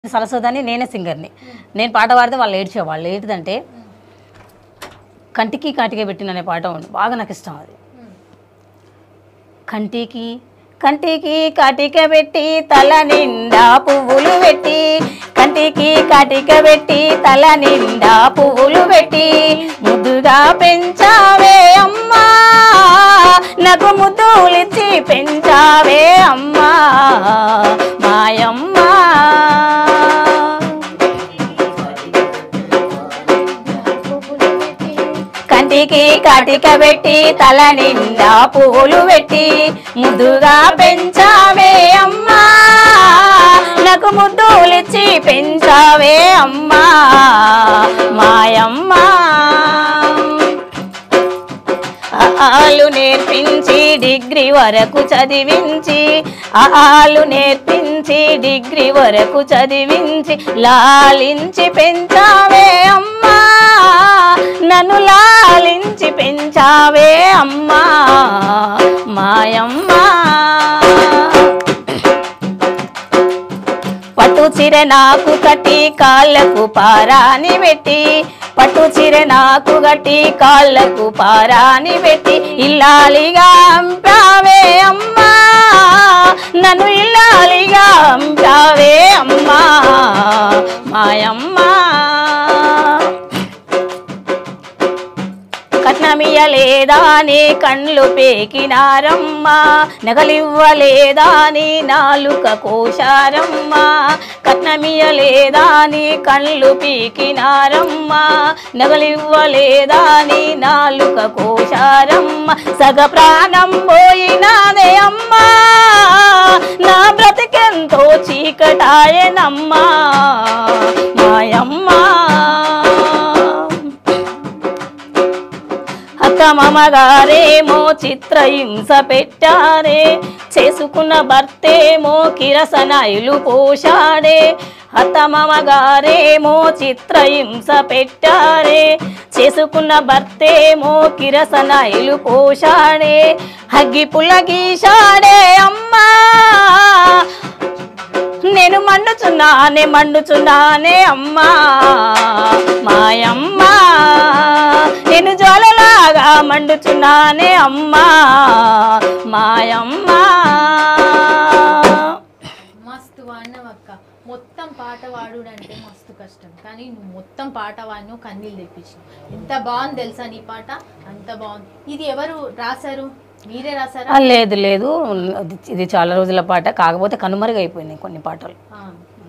సరస్వతి అని నేనే సింగర్ని నేను పాట పాడితే వాళ్ళు ఏడ్చే వాళ్ళు ఏంటిదంటే కంటికి కాటికే పెట్టిన అనే పాట ఉంది బాగా నాకు ఇష్టం అది కంటికి కంటికి కాటిక పెట్టి తల నిండా పువ్వులు పెట్టి కంటికి కాటిక పెట్టి తల నిండా పువ్వులు పెట్టి ముద్దుగా పెంచావే అమ్మా నాకు ముద్దులిచ్చి పెంచావే అమ్మా మాయమ్మా కంటికి కాటిక పెట్టి తల నిండా పువ్వులు పెట్టి ముద్దుగా పెంచావే అమ్మా నాకు ముద్దులిచ్చి పెంచావే అమ్మా మాయమ్మా ఆలు నేర్పించి డిగ్రీ వరకు చదివించి ఆలు నేర్పించి డిగ్రీ వరకు చదివించి లాలించి పెంచావే అమ్మా నన్ను లాలించి పెంచావే అమ్మా మాయమ్మా పట్టు చీర నాకు కట్టి కాళ్ళకు పారాని పెట్టి పట్టు చీర నాకు కట్టి కాళ్ళకు పారాని పెట్టి ఇల్లాలిగా అంపావే అమ్మా నన్ను ఇల్లాలిగా అంపావే అమ్మా మాయమ్మా కట్నమియ్యలేదా నీ కండ్లు పేకినారమ్మా నగలివ్వలేదా నీ నాలుక కోశారమ్మా కట్నమియ్యలేదా నీ కళ్ళు పీకినారమ్మా నగలివ్వలేదా నీ నాలుక కోశారమ్మ సగ ప్రాణం పోయినాదే అమ్మా నా బ్రతికెంతో చీకటాయనమ్మా మాయమ్మా అక్క మామగారేమో చిత్రహింస పెట్టారే చేసుకున్న భర్తేమో కిరసనాయిలు పోశాడే అత్త మామగారేమో చిత్రహింస పెట్టారే చేసుకున్న భర్తేమో కిరసనాయిలు పోశాడే హగ్గి పుల్ల గీశాడే అమ్మా నేను మండుచున్నానే మండుచున్నానే అమ్మా మాయమ్మా నేను జ్వాలలాగా మండుచున్నానే అమ్మా మాయమ్మా మస్తు వాడినవక్క మొత్తం పాట వాడుడంటే మస్తు కష్టం కానీ నువ్వు మొత్తం పాట వాడిను కన్నీళ్ళు తెప్పించావు ఎంత బాగుంది తెలుసా నీ పాట అంత బాగుంది ఇది ఎవరు రాశారు మీరే రాశారా ఆ, లేదు లేదు ఇది చాలా రోజుల పాట కాకపోతే కనుమరుగైపోయింది కొన్ని పాటలు ఆ,